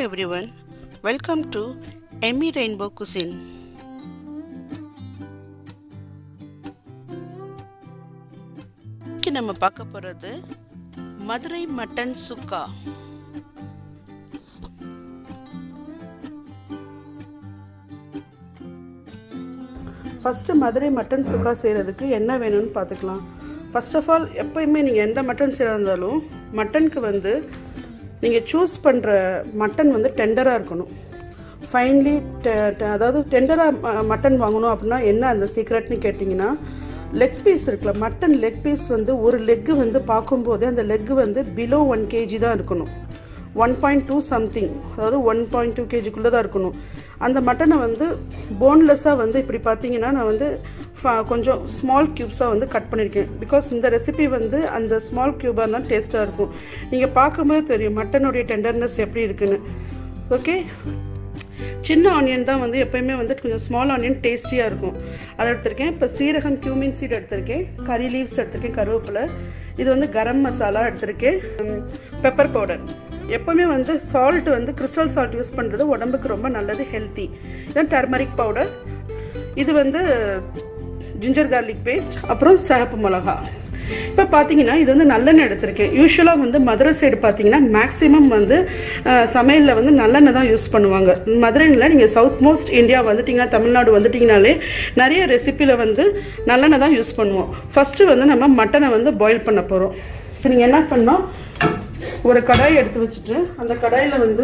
everyone, welcome to Emmy Rainbow Cuisine. இன்னைக்கு நம்ம பார்க்க போகிறது Madurai mutton chukka first Madurai mutton chukka செய்கிறதுக்கு என்ன வேணும்னு பார்த்துக்கலாம் ஃபர்ஸ்ட் ஆஃப் ஆல் எப்போயுமே நீங்கள் எந்த மட்டன் செய்கிறதா இருந்தாலும் மட்டனுக்கு வந்து நீங்கள் சூஸ் பண்ணுற மட்டன் வந்து டெண்டராக இருக்கணும் ஃபைன்லி அதாவது டெண்டராக மட்டன் வாங்கணும் அப்படின்னா என்ன அந்த சீக்ரெட்னு கேட்டிங்கன்னா லெக் பீஸ் இருக்குல்ல மட்டன் லெக் பீஸ் வந்து ஒரு லெக்கு வந்து பார்க்கும்போதே அந்த லெக்கு வந்து பிலோ ஒன் கேஜி தான் இருக்கணும் ஒன் பாயிண்ட் டூ சம்திங் அதாவது ஒன் பாயிண்ட் டூ கேஜிக்குள்ளே தான் இருக்கணும் அந்த மட்டனை வந்து போன்லெஸ்ஸாக வந்து இப்படி பார்த்தீங்கன்னா நான் வந்து கொஞ்சம் ஸ்மால் க்யூப்ஸாக வந்து கட் பண்ணியிருக்கேன் பிகாஸ் இந்த ரெசிபி வந்து அந்த ஸ்மால் க்யூபாக இருந்தால் டேஸ்ட்டாக இருக்கும் நீங்கள் பார்க்கும்போது தெரியும் மட்டனுடைய டெண்டர்னஸ் எப்படி இருக்குன்னு ஓகே சின்ன ஆனியன் தான் வந்து எப்பயுமே வந்து கொஞ்சம் ஸ்மால் ஆனியன் டேஸ்டியாக இருக்கும் அதை எடுத்திருக்கேன் இப்போ சீரகம் கியூமின் சீட் எடுத்திருக்கேன் கறி லீவ்ஸ் எடுத்திருக்கேன் கருவேப்பிலை இது வந்து கரம் மசாலா எடுத்திருக்கேன் பெப்பர் பவுடர் எப்போவுமே வந்து சால்ட் வந்து கிறிஸ்டல் சால்ட் யூஸ் பண்ணுறது உடம்புக்கு ரொம்ப நல்லது ஹெல்த்தி இதான் டர்மரிக் பவுடர் இது வந்து ஜிஞ்சர் கார்லிக் பேஸ்ட் அப்புறம் சிகப்பு மிளகா இப்போ பார்த்தீங்கன்னா இது வந்து நல்லெண்ணெய் எடுத்திருக்கேன் யூஸ்வலாக வந்து மதுரை சைடு பார்த்தீங்கன்னா மேக்ஸிமம் வந்து சமையலில் வந்து நல்லெண்ணெய் தான் யூஸ் பண்ணுவாங்க மதுரையில் நீங்கள் சவுத் மோஸ்ட் இந்தியா வந்துட்டிங்கன்னா தமிழ்நாடு வந்துட்டிங்கனாலே நிறைய ரெசிப்பியில் வந்து நல்லெண்ணெய் தான் யூஸ் பண்ணுவோம் ஃபஸ்ட்டு வந்து நம்ம மட்டனை வந்து பாயில் பண்ண போகிறோம் இப்போ நீங்கள் என்ன பண்ணோம் ஒரு கடாய் எடுத்து வச்சுட்டு அந்த கடாயில் வந்து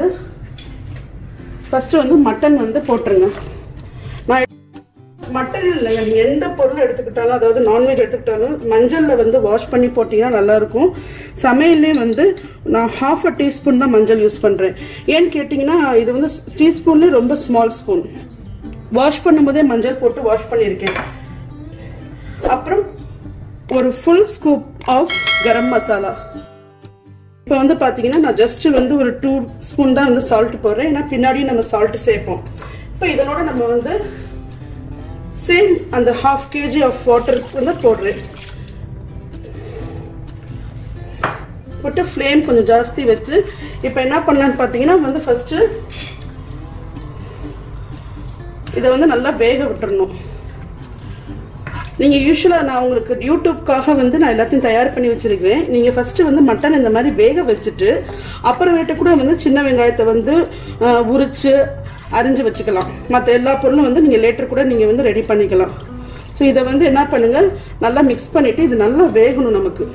ஃபஸ்ட்டு வந்து மட்டன் வந்து போட்டுருங்க நான் மட்டன் இல்லைங்க நீங்கள் எந்த பொருள் எடுத்துக்கிட்டாலும் அதாவது நான்வெஜ் எடுத்துக்கிட்டாலும் மஞ்சளில் வந்து வாஷ் பண்ணி போட்டிங்கன்னா நல்லாயிருக்கும் சமையல்லே வந்து நான் ஹாஃப் அ டீஸ்பூன் தான் மஞ்சள் யூஸ் பண்ணுறேன் ஏன்னு கேட்டிங்கன்னா இது வந்து டீஸ்பூன்லேயே ரொம்ப ஸ்மால் ஸ்பூன் வாஷ் பண்ணும்போதே மஞ்சள் போட்டு வாஷ் பண்ணியிருக்கேன் அப்புறம் ஒரு full scoop of garam masala இப்போ வந்து பார்த்தீங்கன்னா நான் ஜஸ்ட் வந்து ஒரு டூ ஸ்பூன் தான் வந்து சால்ட் போடுறேன் ஏன்னா பின்னாடியும் நம்ம சால்ட் சேர்ப்போம் இப்போ இதனோட நம்ம வந்து சேம் அந்த ஹாஃப் கேஜி ஆஃப் வாட்டர் வந்து போடுறேன் போட்டு ஃப்ளேம் கொஞ்சம் ஜாஸ்தி வச்சு இப்போ என்ன பண்ணலான்னு பார்த்தீங்கன்னா வந்து ஃபஸ்ட்டு இதை வந்து நல்லா வேக விட்டுறணும் நீங்கள் யூஸ்வலாக நான் உங்களுக்கு யூடியூப்காக வந்து நான் எல்லாத்தையும் தயார் பண்ணி வச்சுருக்கேன் நீங்கள் ஃபஸ்ட்டு வந்து மட்டன் இந்த மாதிரி வேக வச்சுட்டு அப்புறமேட்டு கூட வந்து சின்ன வெங்காயத்தை வந்து உரிச்சு அரிஞ்சு வச்சுக்கலாம் மற்ற எல்லா பொருளும் வந்து நீங்கள் லேட்டர் கூட நீங்கள் வந்து ரெடி பண்ணிக்கலாம் ஸோ இதை வந்து என்ன பண்ணுங்கள் நல்லா மிக்ஸ் பண்ணிவிட்டு இது நல்லா வேகணும் நமக்கு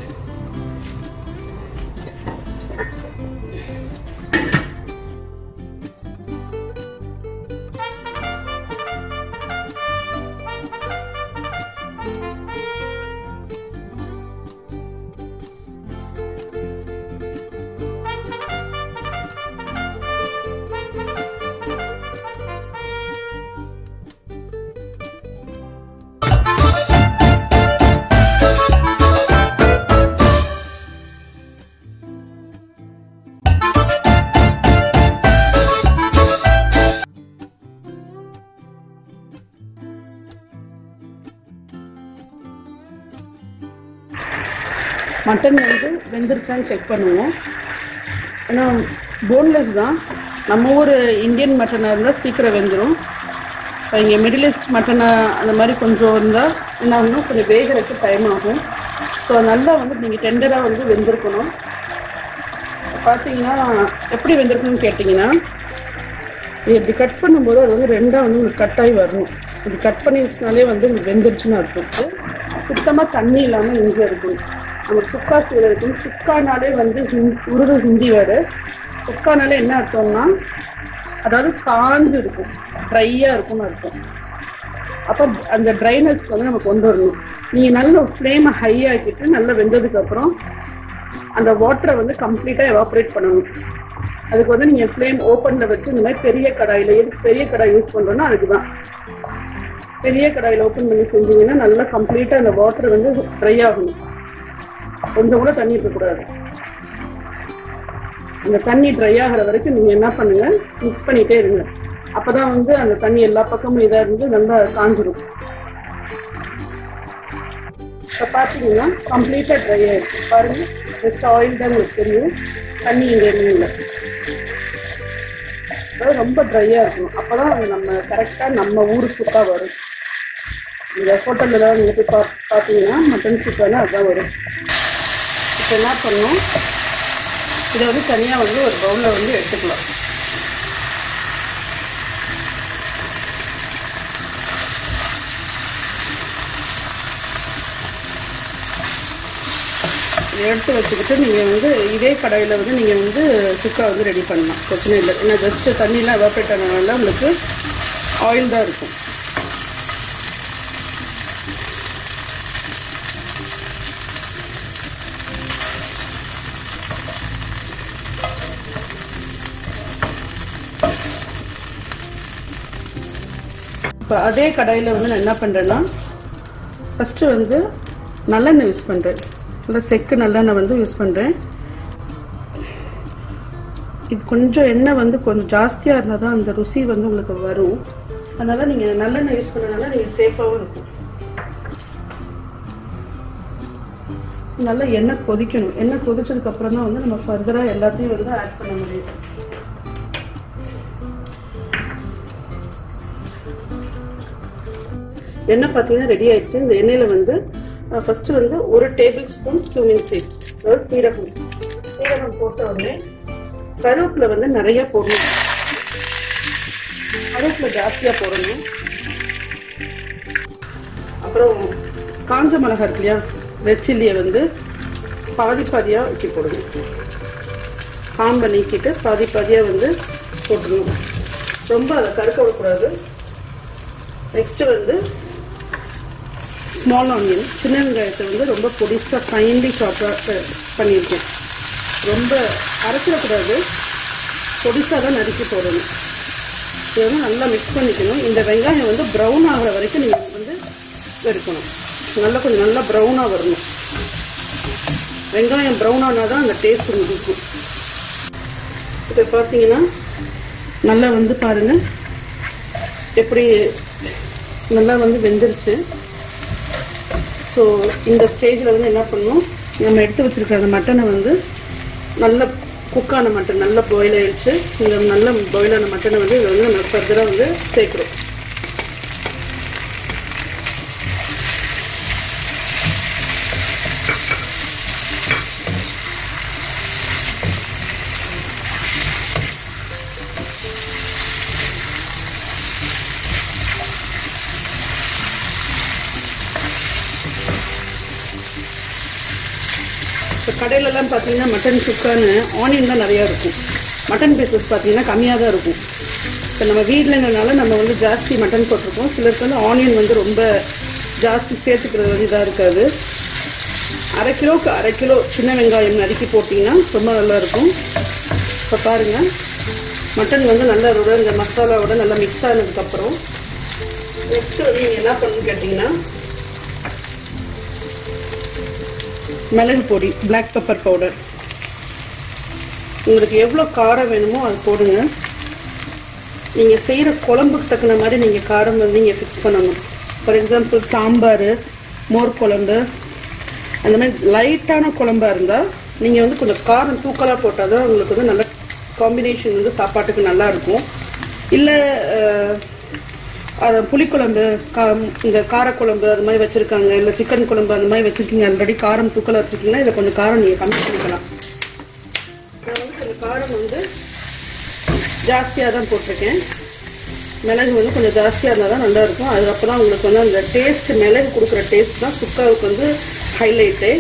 மட்டன் வந்து வெந்துருச்சான்னு செக் பண்ணுவோம் ஏன்னா போன்லெஸ் தான் நம்ம ஊர் இந்தியன் மட்டனாக இருந்தால் சீக்கிரம் வெந்துடும் இப்போ இங்கே மிடில் ஈஸ்ட் மட்டனை அந்த மாதிரி கொஞ்சம் இருந்தால் என்ன ஆகணும் கொஞ்சம் வேகிறதுக்கு டைம் ஆகும் ஸோ நல்லா வந்து நீங்கள் டெண்டராக வந்து வெந்திருக்கணும் பார்த்தீங்கன்னா எப்படி வெந்திருக்கணும்னு கேட்டிங்கன்னா இப்படி கட் பண்ணும்போது அது வந்து ரெண்டாக வந்து உங்களுக்கு கட் ஆகி வரணும் இப்படி கட் பண்ணிடுச்சுனாலே வந்து உங்களுக்கு வெந்துருச்சுன்னு அர்த்தம் சுத்தமாக தண்ணி இல்லாமல் இங்கே இருக்கும் நமக்கு சுக்கா சீலை இருக்கும் சுக்கானாலே வந்து உருது ஹிந்தி வேர்டு சுக்கானாலே என்ன அர்த்தம்னா அதாவது காஞ்சு இருக்கும் ட்ரையாக இருக்கும்னு அர்த்தம் அப்போ அந்த ட்ரைனஸ் வந்து நம்ம கொண்டு வரணும் நீங்கள் நல்ல ஃப்ளேமை ஹை ஆக்கிட்டு நல்லா வெந்ததுக்கப்புறம் அந்த வாட்டரை வந்து கம்ப்ளீட்டாக எவாப்ரேட் பண்ணணும் அதுக்கு வந்து நீங்கள் ஃப்ளேம் ஓப்பனில் வச்சு இந்த மாதிரி பெரிய கடாயில் எதுக்கு பெரிய கடாய் யூஸ் பண்ணுறோன்னா அதுக்கு தான் பெரிய கடாயில் ஓப்பன் பண்ணி செஞ்சீங்கன்னா நல்லா கம்ப்ளீட்டாக அந்த வாட்டர் வந்து ட்ரை ஆகணும் கொஞ்சம் கூட தண்ணி இருக்கக்கூடாது இந்த தண்ணி ட்ரை ஆகிற வரைக்கும் நீங்கள் என்ன பண்ணுங்க மிக்ஸ் பண்ணிகிட்டே இருங்க அப்போ தான் வந்து அந்த தண்ணி எல்லா பக்கமும் இதாக இருந்து நல்லா காஞ்சிரும் இப்போ பார்த்தீங்கன்னா கம்ப்ளீட்டாக ட்ரை ஆயிடுச்சு பாருங்கள் ஜஸ்ட் ஆயில் தான் உங்களுக்கு தெரியும் தண்ணி இங்கே இல்லை அதாவது ரொம்ப ட்ரையாக இருக்கணும் அப்போ தான் அது நம்ம கரெக்டாக நம்ம ஊர் சுக்கா வரும் இந்த ஹோட்டலில் நீங்கள் போய் பா பார்த்தீங்கன்னா மட்டன் சுக்கானா அதுதான் வரும் இப்போ என்ன பண்ணணும் இதை வந்து தனியாக வந்து ஒரு பவுலில் வந்து எடுத்துக்கலாம் எடுத்து வச்சுக்கிட்டு நீங்கள் வந்து இதே கடாயில் வந்து நீங்கள் வந்து சுக்கா வந்து ரெடி பண்ணலாம் பிரச்சனை இல்லை ஏன்னா ஜஸ்ட்டு தண்ணிலாம் எவாப்ரேட் ஆனதுனால உங்களுக்கு ஆயில் தான் இருக்கும் இப்போ அதே கடாயில் வந்து நான் என்ன பண்ணுறேன்னா ஃபஸ்ட்டு வந்து நல்லெண்ணெய் யூஸ் பண்ணுறேன் இல்லை செக்கு நல்லெண்ணெய் வந்து யூஸ் பண்ணுறேன் இது கொஞ்சம் எண்ணெய் வந்து கொஞ்சம் ஜாஸ்தியாக இருந்தால் தான் அந்த ருசி வந்து உங்களுக்கு வரும் அதனால் நீங்கள் நல்லெண்ணெய் யூஸ் பண்ணனால நீங்கள் சேஃபாகவும் இருக்கும் நல்லா எண்ணெய் கொதிக்கணும் எண்ணெய் கொதிச்சதுக்கு அப்புறம் தான் வந்து நம்ம ஃபர்தராக எல்லாத்தையும் வந்து ஆட் பண்ண முடியும் எண்ணெய் பார்த்தீங்கன்னா ரெடி ஆயிடுச்சு இந்த எண்ணெயில் வந்து ஃபஸ்ட்டு வந்து ஒரு டேபிள் ஸ்பூன் கியூமின் சீட்ஸ் அதாவது சீரகம் சீரகம் போட்ட உடனே கருவேப்பிலை வந்து நிறைய போடணும் கருவேப்பிலை ஜாஸ்தியாக போடணும் அப்புறம் காஞ்ச மிளகா இருக்கு இல்லையா ரெட் சில்லியை வந்து பாதி பாதியாக ஊற்றி போடணும் காம்பை நீக்கிட்டு பாதி பாதியாக வந்து போட்டுடணும் ரொம்ப அதை கருக்க விடக்கூடாது நெக்ஸ்ட்டு வந்து ஸ்மால் ஆனியன் சின்ன வெங்காயத்தை வந்து ரொம்ப பொடிசாக ஃபைன்லி ஷாப்பாக பண்ணியிருக்கேன் ரொம்ப அரைச்சிடக்கூடாது பொடிசாக தான் நறுக்கி போடணும் இது வந்து நல்லா மிக்ஸ் பண்ணிக்கணும் இந்த வெங்காயம் வந்து ப்ரௌன் ஆகிற வரைக்கும் நீங்கள் வந்து எடுக்கணும் நல்லா கொஞ்சம் நல்லா ப்ரௌனாக வரணும் வெங்காயம் ப்ரௌன் ஆனால் தான் அந்த டேஸ்ட் இருக்கும் இப்போ பார்த்தீங்கன்னா நல்லா வந்து பாருங்கள் எப்படி நல்லா வந்து வெந்துருச்சு ஸோ இந்த ஸ்டேஜில் வந்து என்ன பண்ணணும் நம்ம எடுத்து வச்சுருக்க அந்த மட்டனை வந்து நல்ல குக்கான மட்டன் நல்லா பாயில் ஆயிடுச்சு இந்த நல்ல பாயிலான மட்டனை வந்து இதை வந்து நம்ம ஃபர்தராக வந்து சேர்க்குறோம் இப்போ கடையிலலாம் பார்த்தீங்கன்னா மட்டன் சுக்கான்னு ஆனியன் தான் நிறையா இருக்கும் மட்டன் பீசஸ் பார்த்தீங்கன்னா கம்மியாக தான் இருக்கும் இப்போ நம்ம வீட்டிலங்கிறனால நம்ம வந்து ஜாஸ்தி மட்டன் போட்டிருக்கோம் சிலருக்கு வந்து ஆனியன் வந்து ரொம்ப ஜாஸ்தி சேர்த்துக்கிறது வந்து இதாக இருக்காது அரை கிலோவுக்கு அரை கிலோ சின்ன வெங்காயம் நறுக்கி போட்டிங்கன்னா ரொம்ப நல்லா இருக்கும் இப்போ பாருங்கள் மட்டன் வந்து நல்லா இதோட இந்த மசாலாவோட நல்லா மிக்ஸ் ஆனதுக்கப்புறம் நெக்ஸ்ட்டு வந்து நீங்கள் என்ன பண்ணணும்னு கேட்டிங்கன்னா மிளகு பொடி பிளாக் பெப்பர் பவுடர் உங்களுக்கு எவ்வளோ காரம் வேணுமோ அது போடுங்க நீங்கள் செய்கிற குழம்புக்கு தக்கன மாதிரி நீங்கள் காரம் வந்து நீங்கள் ஃபிக்ஸ் பண்ணணும் ஃபார் எக்ஸாம்பிள் சாம்பார் மோர் குழம்பு அந்த மாதிரி லைட்டான குழம்பா இருந்தால் நீங்கள் வந்து கொஞ்சம் காரம் தூக்கலாக போட்டால் தான் உங்களுக்கு வந்து நல்ல காம்பினேஷன் வந்து சாப்பாட்டுக்கு நல்லா இருக்கும் இல்லை அது புளிக்குழம்பு கா இந்த காரக்குழம்பு அது மாதிரி வச்சுருக்காங்க இல்லை சிக்கன் குழம்பு அந்த மாதிரி வச்சுருக்கீங்க ஆல்ரெடி காரம் தூக்கலாக வச்சுருக்கீங்கன்னா இதில் கொஞ்சம் காரம் நீங்கள் கம்மி பண்ணிக்கலாம் நான் வந்து கொஞ்சம் காரம் வந்து ஜாஸ்தியாக தான் போட்டிருக்கேன் மிளகு வந்து கொஞ்சம் ஜாஸ்தியாக இருந்தால் தான் நல்லா இருக்கும் அதுக்கப்புறம் தான் உங்களுக்கு வந்து அந்த டேஸ்ட் மிளகு கொடுக்குற டேஸ்ட் தான் சுக்காவுக்கு வந்து ஹைலைட்டு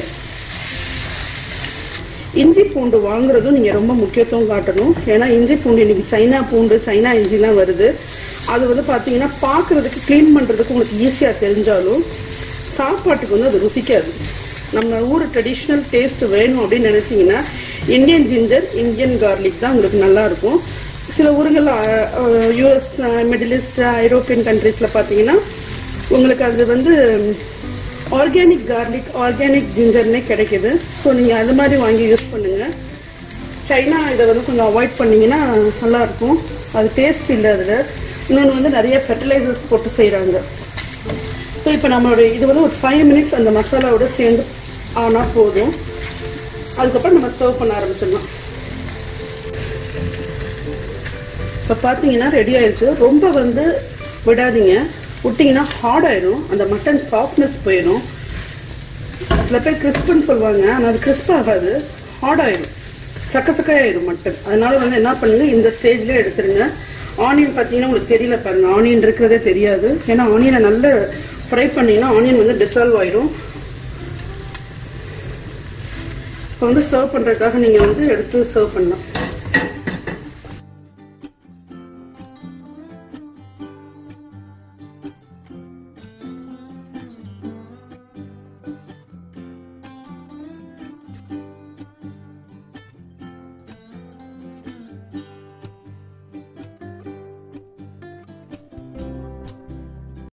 இஞ்சி பூண்டு வாங்குறதும் நீங்கள் ரொம்ப முக்கியத்துவம் காட்டணும் ஏன்னா இஞ்சி பூண்டு இன்னைக்கு சைனா பூண்டு சைனா இஞ்சிலாம் வருது அது வந்து பார்த்தீங்கன்னா பார்க்குறதுக்கு க்ளீன் பண்ணுறதுக்கு உங்களுக்கு ஈஸியாக தெரிஞ்சாலும் சாப்பாட்டுக்கு வந்து அது ருசிக்காது நம்ம ஊர் ட்ரெடிஷ்னல் டேஸ்ட் வேணும் அப்படின்னு நினச்சிங்கன்னா இந்தியன் ஜிஞ்சர் இந்தியன் கார்லிக் தான் உங்களுக்கு நல்லாயிருக்கும் சில ஊர்கள் யூஎஸ் மிடில் ஈஸ்ட் ஐரோப்பியன் கண்ட்ரீஸில் பார்த்தீங்கன்னா உங்களுக்கு அது வந்து ஆர்கானிக் கார்லிக் ஆர்கானிக் ஜிஞ்சர்னே கிடைக்குது ஸோ நீங்கள் அது மாதிரி வாங்கி யூஸ் பண்ணுங்கள் சைனா இதை வந்து கொஞ்சம் அவாய்ட் பண்ணிங்கன்னா நல்லாயிருக்கும் அது டேஸ்ட் இல்லை அதில் இன்னொன்று வந்து நிறைய ஃபெர்டிலைசர்ஸ் போட்டு செய்கிறாங்க ஸோ இப்போ நம்மளோட இது வந்து ஒரு ஃபைவ் மினிட்ஸ் அந்த மசாலாவோட சேர்ந்து ஆனால் போதும் அதுக்கப்புறம் நம்ம சர்வ் பண்ண ஆரம்பிச்சிடலாம் இப்போ பார்த்தீங்கன்னா ரெடி ஆயிடுச்சு ரொம்ப வந்து விடாதீங்க விட்டிங்கன்னா ஹார்ட் ஆயிடும் அந்த மட்டன் சாஃப்ட்னஸ் போயிடும் சில பேர் கிறிஸ்ப்னு சொல்லுவாங்க ஆனால் அது கிறிஸ்ப் ஆகாது ஹார்ட் ஆயிடும் சக்க சக்கையாயிடும் மட்டன் அதனால வந்து என்ன பண்ணுங்க இந்த ஸ்டேஜ்லேயே எடுத்துருங்க ஆனியன் பார்த்தீங்கன்னா உங்களுக்கு தெரியல பாருங்க ஆனியன் இருக்கிறதே தெரியாது ஏன்னா ஆனியனை நல்லா ஃப்ரை பண்ணீங்கன்னா ஆனியன் வந்து டிசால்வ் ஆயிடும் இப்போ வந்து சர்வ் பண்ணுறதுக்காக நீங்கள் வந்து எடுத்து சர்வ் பண்ணலாம்